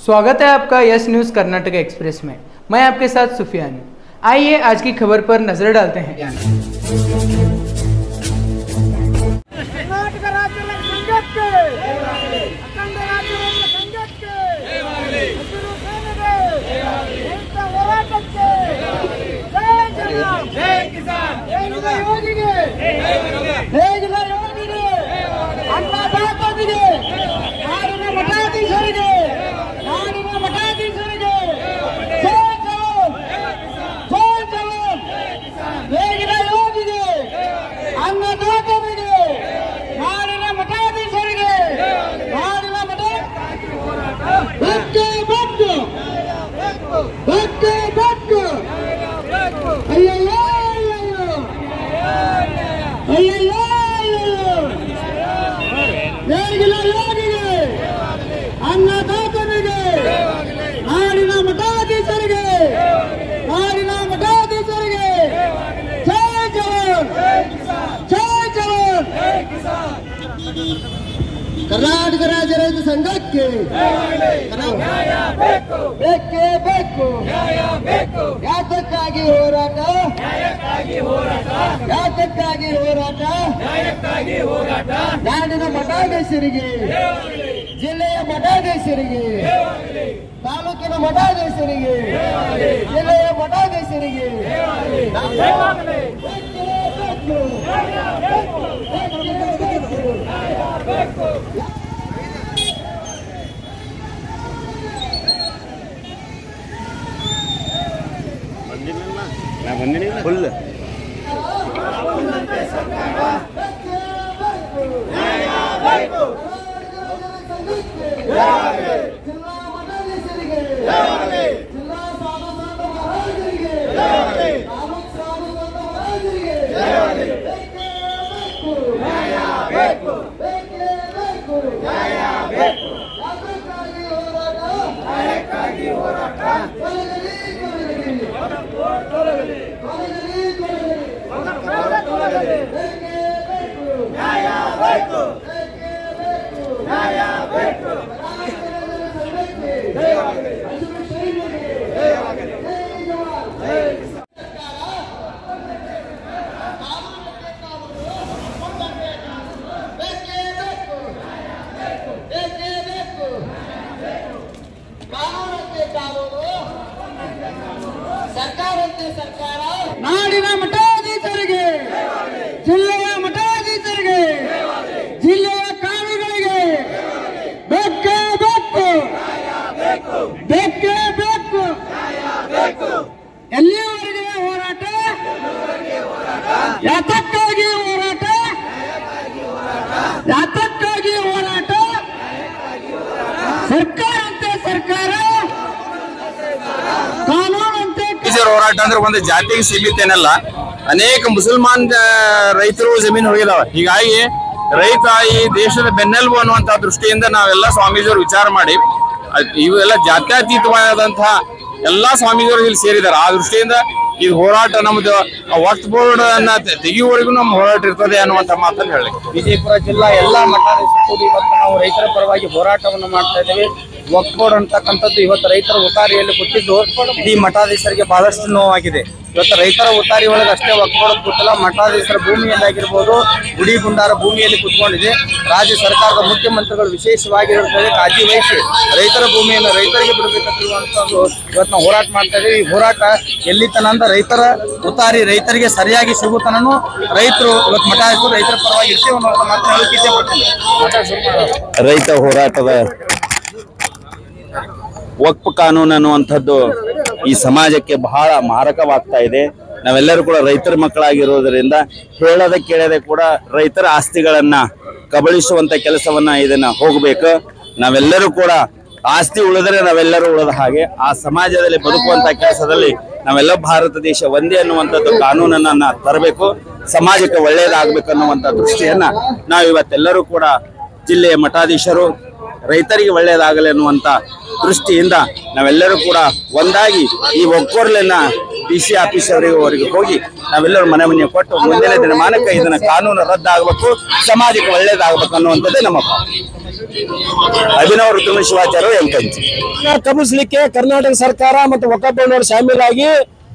स्वागत है आपका यस न्यूज़ कर्नाटक एक्सप्रेस में मैं आपके साथ सुफियान हूं। आइए आज की खबर पर नजर डालते हैं ಕರ್ನಾಟಕ ರಾಜ್ಯದ ಸಂಘಕ್ಕೆ ಅಖಂಡ ರಾಜ್ಯದ ಸಂಘಕ್ಕೆ ಹಸಿರು ಸೇನೆಗೆ ರೈತ ಹೋರಾಟಕ್ಕೆ ಜೈ ಜವಾನ್ ಜೈ ಕಿಸಾನ್ ಹೇಗಿದ ಯೋಗಿಗೆ ಹೇಗಿದ ಯೋಗಿಗೆ ಅನ್ನದಾತನಿಗೆ ನಾಡಿನ ಮಠಾಧೀಶರಿಗೆ ನಾಡಿನ ಮಠಾಧೀಶರಿಗೆ ಜೈ ಜವಾನ್ ಜೈ ಜವಾನ್ ಹೇಗಿದ ಯೋಗಿಗೆ ಅನ್ನದಾತನಿಗೆ ನಾಡಿನ ಮಠಾಧೀಶರಿಗೆ ನಾಡಿನ ಮಠ ಬೆಕ್ಕೆ ಬೆಕ್ಕು ಬೆಕ್ಕೆ ಬೆಕ್ಕು ಅಯ್ಯಯ್ಯೋ ಅಯ್ಯಯ್ಯೋ ಅಯ್ಯಯ್ಯೋ ಅಯ್ಯಯ್ಯೋ ನೇಗಿಲ ಯೋಗಿಗೆ ಅನ್ನದಾತನಿಗೆ ನಾಡಿನ ಮಠಾಧೀಶರಿಗೆ ನಾಡಿನ ಮಠಾಧೀಶರಿಗೆ ಜೈ ಜವಾನ್ ಜೈ ಜವಾನ್ ಕರ್ನಾಟಕ ರಾಜ್ಯ ರೈತ ಸಂಘಕ್ಕೆ ಬೇಕೇ ಬೇಕು ಯಾತಕ್ಕಾಗಿ ಹೋರಾಟ ಯಾತಕ್ಕಾಗಿ ಹೋರಾಟ ನಾಡಿನ ಮಠಾಧೀಶರಿಗೆ ಜಿಲ್ಲೆಯ ಮಠಾಧೀಶರಿಗೆ ತಾಲೂಕಿನ ಮಠಾಧೀಶರಿಗೆ ಜಿಲ್ಲೆಯ ಮಠಾಧೀಶರಿಗೆ ಬೇಕೇ ಬೇಕು. ಬೇಕೇ ಬೇಕು. ನಾ ಬಂದಿನಿಲ್ಲ ಫುಲ್ ಜಿಲ್ಲಾ ಮಠಾಧೀಶರಿಗೆ ಜಿಲ್ಲಾ ಸಾಧುಸಂತ ಮಹಾರಾಜರಿಗೆ ತಾಲೂಕ್ ಸಾಧುಸಂತ ಮಹಾರಾಜರಿಗೆ ಬೇಕೇ ಬೇಕು. ಬೇಕೇ ಬೇಕು. ಯಾತಕ್ಕಾಗಿ ಹೋರಾಟ? ತೊಲಗಲಿ, ತೊಲಗಲಿ. ತೊಲಗಲಿ, ತೊಲಗಲಿ. ಬೇಕೇ ಬೇಕು. ಬೇಕೇ ಬೇಕು. ಸರ್ಕಾರಂತೆ ಸರ್ಕಾರ ನಾಡಿನ ಮಠಾಧೀಶರಿಗೆ ಜಿಲ್ಲೆಯ ಮಠಾಧೀಶರಿಗೆ ಜಿಲ್ಲೆಯ ಕಾವಿಗಳಿಗೆ ಬೇಕೇ ಬೇಕು ಬೇಕೇ ಬೇಕು ಎಲ್ಲಿಯವರೆಗೆ ಹೋರಾಟ ಯಾತಕ್ಕಾಗಿ ಹೋರಾಟ ಯಾತಕ್ಕಾಗಿ ಹೋರಾಟ ಸರ್ಕಾರಂತೆ ಸರ್ಕಾರ ಕಾನೂನಂತೆ ಬೀಜರ್ ಹೋರಾಟ ಅಂದ್ರೆ ಒಂದು ಜಾತಿಗೆ ಸೀಮಿತ ಏನಲ್ಲ ಅನೇಕ ಮುಸಲ್ಮಾನ್ ಆ, ರೈತರು ಜಮೀನು ಹೋಗಿದಾವ ಹೀಗಾಗಿ ರೈತ ಈ ದೇಶದ ಬೆನ್ನೆಲುಬು ಅನ್ನುವಂತ ದೃಷ್ಟಿಯಿಂದ ನಾವೆಲ್ಲ ಸ್ವಾಮೀಜಿಯವರು ವಿಚಾರ ಮಾಡಿ ಅದ್- ಇವೆಲ್ಲ ಜಾತ್ಯತೀತವಾದಂತಹ ಎಲ್ಲಾ ಸ್ವಾಮೀಜಿಯವರು ಇಲ್ಲಿ ಸೇರಿದ್ದಾರೆ ಆ ದೃಷ್ಟಿಯಿಂದ ಇದು ಹೋರಾಟ ನಮ್ದು ವಕ್ತ್ ಬೋರ್ಡ್ ಅನ್ನ ತೆ- ತೆಗೆಯುವವರೆಗೂ ನಮ್ಮ ಹೋರಾಟ ಇರ್ತದೆ ಅನ್ನುವಂತ ಮಾತನ್ನು ಹೇಳಿ ವಿಜಯಪುರ ಜಿಲ್ಲಾ ಎಲ್ಲಾ ಮಠಾಧೀಶರು ಕೂಡಿ ಇವತ್ತು ನಾವು ರೈತರ ಪರವಾಗಿ ಹೋರಾಟವನ್ನು ಮಾಡ್ತಾ ಇದ್ದೇವೆ ವಕ್ಫ್ ಬೋರ್ಡ್ ಅಂತಕ್ಕಂಥದ್ದು ಇವತ್ತು ರೈತರ ಉತ್ತಾರಿಯಲ್ಲಿ ಕೂತಿದ್ದು ಇಡೀ ಮಠಾಧೀಶರಿಗೆ ಬಹಳಷ್ಟು ನೋವಾಗಿದೆ ಇವತ್ತು ರೈತರ ಉತ್ತಾರಿ ಒಳಗೆ ಅಷ್ಟೇ ವಕ್ಫ್ ಬೋರ್ಡ್ ಕೂತಿಲ್ಲ ಮಠಾಧೀಶರ ಭೂಮಿಯಲ್ಲಿ ಆಗಿರ್ಬೋದು ಗುಡಿ ಗುಂಡಾರ ಭೂಮಿಯಲ್ಲಿ ಕೂತ್ಕೊಂಡಿದೆ ರಾಜ್ಯ ಸರ್ಕಾರದ ಮುಖ್ಯಮಂತ್ರಿಗಳು ವಿಶೇಷವಾಗಿರುತ್ತದೆ ಕಾಳಜಿ ವಹಿಸಿ ರೈತರ ಭೂಮಿಯನ್ನು ರೈತರಿಗೆ ಬಿಡಬೇಕಂತಿರುವಂತದ್ದು ಇವತ್ತು ನಾವು ಹೋರಾಟ ಮಾಡ್ತಾ ಇದ್ದೀವಿ ಈ ಹೋರಾಟ ಎಲ್ಲಿ ತನ ಅಂದ್ರೆ ರೈತರ ಉತ್ತಾರಿ ರೈತರಿಗೆ ಸರಿಯಾಗಿ ಸಿಗುತ್ತನೂ ರೈತರು ಇವತ್ತು ಮಠಾಧೀಶರು ರೈತರ ಪರವಾಗಿ ಇರ್ತೇವೆ ಅನ್ನೋ ಮಾತನ್ನ ಹೇಳಕ್ಕೆ ಇಚ್ಛೆಪಡ್ತೀನಿ ಮಾತಾಡ್ ಶುರು ಮಾಡೋಣ. ರೈತ ಹೋರಾಟದ ವಕ್ಫ್ ಕಾನೂನು ಅನ್ನುವಂಥದ್ದು ಈ ಸಮಾಜಕ್ಕೆ ಬಹಳ ಮಾರಕವಾಗ್ತಾ ಇದೆ ನಾವೆಲ್ಲರೂ ಕೂಡ ರೈತರ ಮಕ್ಕಳಾಗಿರೋದ್ರಿಂದ ಹೇಳದೆ ಕೇಳದೆ ಕೂಡ ರೈತರ ಆಸ್ತಿಗಳನ್ನ ಕಬಳಿಸುವಂತ ಕೆಲಸವನ್ನ ಇದನ್ನ ಹೋಗ್ಬೇಕು ನಾವೆಲ್ಲರೂ ಕೂಡ ಆಸ್ತಿ ಉಳಿದರೆ ನಾವೆಲ್ಲರೂ ಉಳಿದ ಹಾಗೆ ಆ ಸಮಾಜದಲ್ಲಿ ಬದುಕುವಂತ ಕೆಲಸದಲ್ಲಿ ನಾವೆಲ್ಲ ಭಾರತ ದೇಶ ಒಂದೇ ಅನ್ನುವಂಥದ್ದು ಕಾನೂನನ್ನ ತರಬೇಕು ಸಮಾಜಕ್ಕೆ ಒಳ್ಳೆಯದಾಗಬೇಕು ಅನ್ನುವಂಥ ದೃಷ್ಟಿಯನ್ನ ನಾವು ಇವತ್ತೆಲ್ಲರೂ ಕೂಡ ಜಿಲ್ಲೆಯ ಮಠಾಧೀಶರು ರೈತರಿಗೆ ಒಳ್ಳೆಯದಾಗಲಿ ಅನ್ನುವಂತ ದೃಷ್ಟಿಯಿಂದ ನಾವೆಲ್ಲರೂ ಕೂಡ ಒಂದಾಗಿ ಈ ಒಕ್ಕೊರ್ಲನ್ನ ಡಿ ಸಿ ಆಫೀಸ್ ಅವರಿಗೆ ಅವರಿಗೆ ಹೋಗಿ ನಾವೆಲ್ಲರೂ ಮನೆ ಮನೆ ಕೊಟ್ಟು ಮುಂದಿನ ದಿನಮಾನಕ್ಕೆ ಇದನ್ನ ಕಾನೂನು ರದ್ದಾಗಬೇಕು ಸಮಾಜಕ್ಕೆ ಒಳ್ಳೇದಾಗಬೇಕು ಅನ್ನುವಂಥದ್ದೇ ನಮ್ಮ ಭಾವ ಅಭಿನವ ಋತುಮ ಶಿವಾಚಾರ್ಯ ಎಂಕಂಚಿ ಕಬಿಸ್ಲಿಕ್ಕೆ ಕರ್ನಾಟಕ ಸರ್ಕಾರ ಮತ್ತು ವಕಫ್ ಶಾಮೀಲಾಗಿ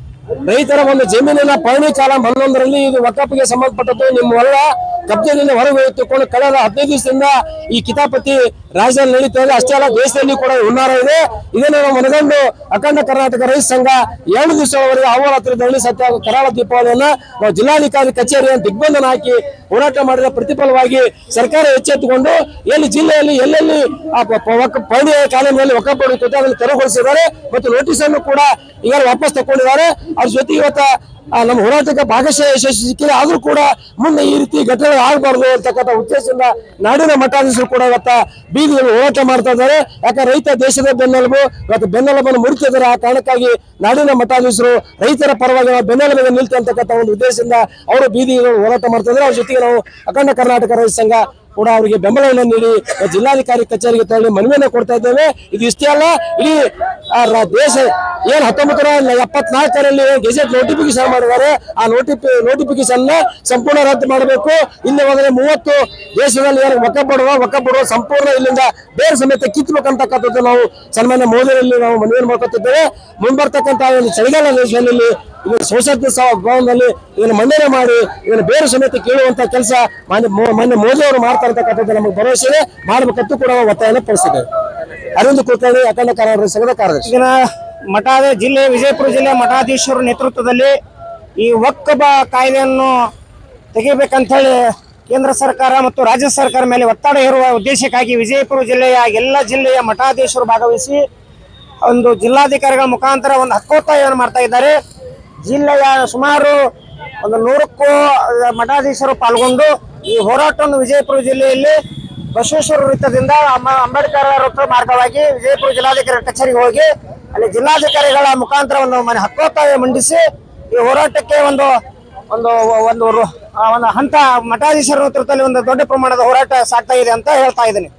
ರೈತರ ಒಂದು ಜಮೀನಿನ ಪಹಣಿ ಕಾಲ ಹನ್ನೊಂದರಲ್ಲಿ ಇದು ವಕಫ್ಗೆ ಸಂಬಂಧಪಟ್ಟದ್ದು ನಿಮ್ಮ ಹೊಲ ಕಬ್ಜದಿಂದ ಹೊರಗೆ ಹೋಗಿತ್ತುಕೊಂಡು ಕಳೆದ ಹದಿನೈದು ದಿವಸದಿಂದ ಈ ಕಿತಾಪತಿ ರಾಜ್ಯದಲ್ಲಿ ನಡೀತಾ ಇದೆ ಅಷ್ಟೇ ಅಲ್ಲ ದೇಶದಲ್ಲಿ ಕೂಡ ಹುನ್ನಾರ ಇದೆ ಇದನ್ನು ನಾವು ಮನಗಂಡು ಅಖಂಡ ಕರ್ನಾಟಕ ರೈತ ಸಂಘ ಎರಡು ದಿವಸದವರೆಗೆ ಅಹೋರಾತ್ರಿ ಧರಣಿ ಸತ್ಯ ಕರಾಳ ದೀಪಾವಳಿಯನ್ನ ನಾವು ಜಿಲ್ಲಾಧಿಕಾರಿ ಕಚೇರಿಯನ್ನು ದಿಗ್ಬಂಧನ ಹಾಕಿ ಹೋರಾಟ ಮಾಡಿದ ಪ್ರತಿಫಲವಾಗಿ ಸರ್ಕಾರ ಎಚ್ಚೆತ್ತುಕೊಂಡು ಎಲ್ಲಿ ಜಿಲ್ಲೆಯಲ್ಲಿ ಎಲ್ಲೆಲ್ಲಿ ಆ ಪ- ಪ- ವಕ- ಪಹಣಿ ಕಾನೂನಿನಲ್ಲಿ ವಕಫ್ ಹೊಡಿತದೆ ಅದನ್ನು ತೆರವುಗೊಳಿಸಿದ್ದಾರೆ ಮತ್ತು ನೋಟಿಸ್ ಅನ್ನು ಕೂಡ ಈಗ ವಾಪಸ್ ತಗೊಂಡಿದ್ದಾರೆ ಅವ್ರ ಜೊತೆಗೆ ಇವತ್ತ ಆ, ನಮ್ಮ ಹೋರಾಟಕ್ಕೆ ಭಾಗಶಃ ಯಶಸ್ಸು ಸಿಕ್ಕಿದೆ ಆದ್ರೂ ಕೂಡ ಮುಂದೆ ಈ ರೀತಿ ಘಟನೆಗಳು ಆಗಬಾರ್ದು ಅಂತಕ್ಕಂಥ ಉದ್ದೇಶದಿಂದ ನಾಡಿನ ಮಠಾಧೀಶರು ಕೂಡ ಇವತ್ತ ಬೀದಿಯಲ್ಲಿ ಹೋರಾಟ ಮಾಡ್ತಾ ಇದ್ದಾರೆ ಯಾಕೆ ರೈತ ದೇಶದ ಬೆನ್ನೆಲುಬು ಇವತ್ತು ಬೆನ್ನೆಲುಬನ್ನು ಮುರಿತಿದ್ದಾರೆ ಆ ಕಾರಣಕ್ಕಾಗಿ ನಾಡಿನ ಮಠಾಧೀಶರು ರೈತರ ಪರವಾಗಿ ನಾವು ಬೆನ್ನೆಲುಬಿಗೆ ನಿಲ್ತೆ ಅಂತಕ್ಕಂಥ ಒಂದು ಉದ್ದೇಶದಿಂದ ಅವರು ಬೀದಿಯಲ್ಲಿ ಹೋರಾಟ ಮಾಡ್ತಾ ಇದ್ದಾರೆ ಅವ್ರ ಜೊತೆಗೆ ನಾವು ಅಖಂಡ ಕರ್ನಾಟಕ ರೈತ ಸಂಘ ಕೂಡ ಅವರಿಗೆ ಬೆಂಬಲವನ್ನು ನೀಡಿ ಜಿಲ್ಲಾಧಿಕಾರಿ ಕಚೇರಿಗೆ ತೆರಳಿ ಮನವಿಯನ್ನು ಕೊಡ್ತಾ ಇದ್ದೇವೆ ಇದು ಇಷ್ಟೇ ಅಲ್ಲ ಇಡೀ ಆ, ರ- ದೇಶ ಏನ್ ಹತ್ತೊಂಬತ್ತು ನೂರ ಎಪ್ಪತ್ನಾಲ್ಕರಲ್ಲಿ ಗೆಜೆಟ್ ನೋಟಿಫಿಕೇಶನ್ ಮಾಡಿದ್ದಾರೆ ಆ ನೋಟಿಫಿ ನೋಟಿಫಿಕೇಶನ್ ಸಂಪೂರ್ಣ ರದ್ದು ಮಾಡಬೇಕು ಇಲ್ಲಿ ಹೋದರೆ ಮೂವತ್ತು ದೇಶದಲ್ಲಿ ಏನು ಒಕ್ಕ ಪಡುವ ಒಕ್ಕ ಪಡುವ ಸಂಪೂರ್ಣ ಇಲ್ಲಿಂದ ಬೇರೆ ಸಮೇತ ಕಿತ್ತಬೇಕಂತಕ್ಕಂಥದ್ದು ನಾವು ಸನ್ಮಾನ್ಯ ಮೋದಿಯಲ್ಲಿ ನಾವು ಮನವಿಯನ್ನು ಮಾಡ್ಕೊತಿದ್ದೇವೆ ಮುಂಬರ್ತಕ್ಕಂಥ ಒಂದು ಚಳಿಗಾಲ ದೇಶದಲ್ಲಿ ಇದನ್ನು ಸಂಸತ್ ಭವನದಲ್ಲಿ ಇದನ್ನು ಮಂಡನೆ ಮಾಡಿ ಇದನ್ನು ಬೇರೆ ಸಮೇತ ಕೇಳುವಂತ ಕೆಲಸ ಮಾನ್ಯ ಮೋ- ಮಾನ್ಯ ಮೋದಿ ಅವರು ಮಾಡ್ತಾ ಇರ್ತಕ್ಕಂಥದ್ದು ನಮಗೆ ಭರವಸೆ ಇದೆ ಮಾಡಬೇಕಂತೂ ಕೂಡ ನಾವು ಒತ್ತಾಯನ ಪಡಿಸಿದ್ದೇವೆ ಅರವಿಂದ್ ಕುಲಕರ್ಣಿ ಅಖಂಡ ಕನ್ನಡ ಸಂಘದ ಕಾರ್ಯದರ್ಶಿ ಈಗಿನ ಮಠಾಧ ಜಿಲ್ಲೆ ವಿಜಯಪುರ ಜಿಲ್ಲೆ ಮಠಾಧೀಶರ ನೇತೃತ್ವದಲ್ಲಿ ಈ ಒಕ್ಕಬ ಕಾಯ್ದೆಯನ್ನು ತೆಗಿಬೇಕಂತ ಹೇಳಿ ಕೇಂದ್ರ ಸರ್ಕಾರ ಮತ್ತು ರಾಜ್ಯ ಸರ್ಕಾರ ಮೇಲೆ ಒತ್ತಡ ಹೇರುವ ಉದ್ದೇಶಕ್ಕಾಗಿ ವಿಜಯಪುರ ಜಿಲ್ಲೆಯ ಎಲ್ಲ ಜಿಲ್ಲೆಯ ಮಠಾಧೀಶರು ಭಾಗವಹಿಸಿ ಒಂದು ಜಿಲ್ಲಾಧಿಕಾರಿಗಳ ಮುಖಾಂತರ ಒಂದು ಹಕ್ಕೊತ್ತಾಯವನ್ನು ಮಾಡ್ತಾ ಇದ್ದಾರೆ ಜಿಲ್ಲೆಯ ಸುಮಾರು ಒಂದು ನೂರಕ್ಕೂ ಮಠಾಧೀಶರು ಪಾಲ್ಗೊಂಡು ಈ ಹೋರಾಟವನ್ನು ವಿಜಯಪುರ ಜಿಲ್ಲೆಯಲ್ಲಿ ಬಸವೇಶ್ವರ ವೃತ್ತದಿಂದ ಅಮ್ಮ- ಅಂಬೇಡ್ಕರ್ ವೃತ್ತ ಮಾರ್ಗವಾಗಿ ವಿಜಯಪುರ ಜಿಲ್ಲಾಧಿಕಾರಿ ಕಚೇರಿಗೆ ಹೋಗಿ ಅಲ್ಲಿ ಜಿಲ್ಲಾಧಿಕಾರಿಗಳ ಮುಖಾಂತರ ಒಂದು ಮನೆ ಹಕ್ಕೊತ್ತಾಯ ಮಂಡಿಸಿ ಈ ಹೋರಾಟಕ್ಕೆ ಒಂದು ಒಂದು ಒಂದು ರು- ಆ ಒಂದು ಹಂತ ಮಠಾಧೀಶರ ನೇತೃತ್ವದಲ್ಲಿ ಒಂದು ದೊಡ್ಡ ಪ್ರಮಾಣದ ಹೋರಾಟ ಸಾಗ್ತಾ ಇದೆ ಅಂತ ಹೇಳ್ತಾ ಇದ್ದೀನಿ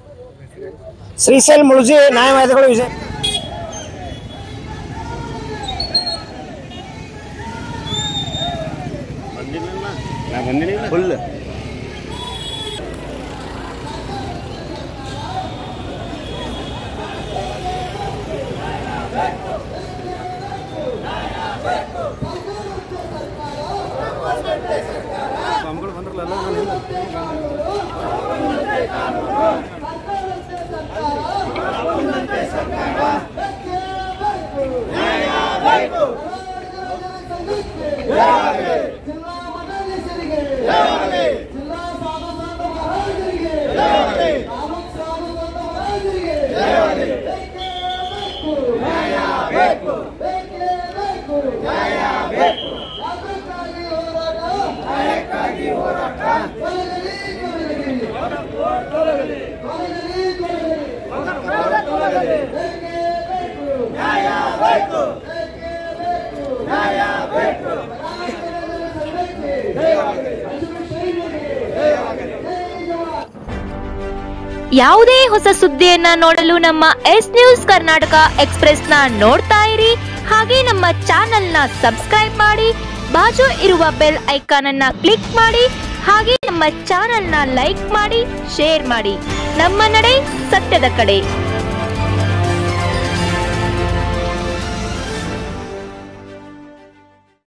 ಶ್ರೀಶೈಲ್ ಮುಳುಜಿ ನ್ಯಾಯವಾದಿಗಳು ವಿಜಯ ಫುಲ್ ಯಾವುದೇ ಹೊಸ ಸುದ್ದಿಯನ್ನ ನೋಡಲು ನಮ್ಮ ಎಸ್ ನ್ಯೂಸ್ ಕರ್ನಾಟಕ ಎಕ್ಸ್ಪ್ರೆಸ್ನ ನೋಡ್ತಾ ಇರಿ ಹಾಗೆ ನಮ್ಮ ಚಾನೆಲ್ನ ಸಬ್ಸ್ಕ್ರೈಬ್ ಮಾಡಿ ಬಾಜು ಇರುವ ಬೆಲ್ ಐಕಾನ್ ಅನ್ನ ಕ್ಲಿಕ್ ಮಾಡಿ ಹಾಗೆ ನಮ್ಮ ಚಾನೆಲ್ನ ಲೈಕ್ ಮಾಡಿ ಶೇರ್ ಮಾಡಿ ನಮ್ಮ ನಡೆ ಸತ್ಯದ ಕಡೆ